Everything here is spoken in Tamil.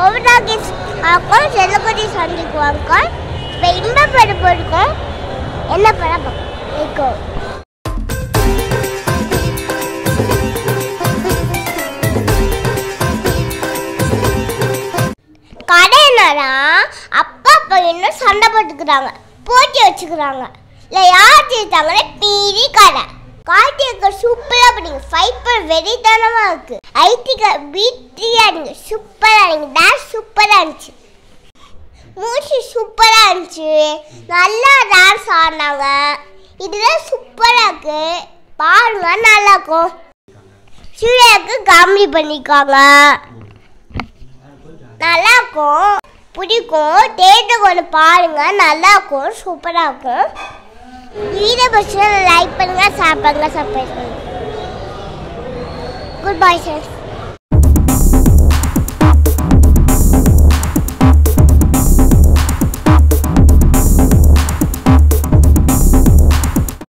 ஓவர்டாகிஸ் ஆக்கும் செல்லக்குட்டி சந்திக்குவாங்க இப்போ இன்ப பருப்பு இருக்கும் என்ன படம் இருக்கும் கடை என்னன்னா அப்பா பையனும் சண்டை போட்டுக்கிறாங்க போட்டி வச்சுக்கிறாங்க இல்லை யார் ஜெயித்தாங்களே பீரி கடை கார்த்திகை சூப்பராக படிங்க ஃபைப்பர் வெறித்தனமாக இருக்கு ஐடிக பீட்ரியாக இருங்க சூப்பராக இருங்க டான்ஸ் சூப்பராக இருந்துச்சு மூச்சு சூப்பராக இருந்துச்சு நல்லா டான்ஸ் ஆடினாங்க இதுதான் சூப்பராக இருக்கு பாருங்க நல்லா இருக்கும் சூர்யாவுக்கு காமெடி பண்ணிருக்காங்க நல்லா இருக்கும் பிடிக்கும் தேட்டர் கொண்டு பாருங்க நல்லா இருக்கும் சூப்பராக இருக்கும் வீடியோ பிடிச்சா லைக் பண்ணுங்க ஷேர் பண்ணுங்க சப்ஸ்கிரைப் பண்ணுங்க குட் பை சார்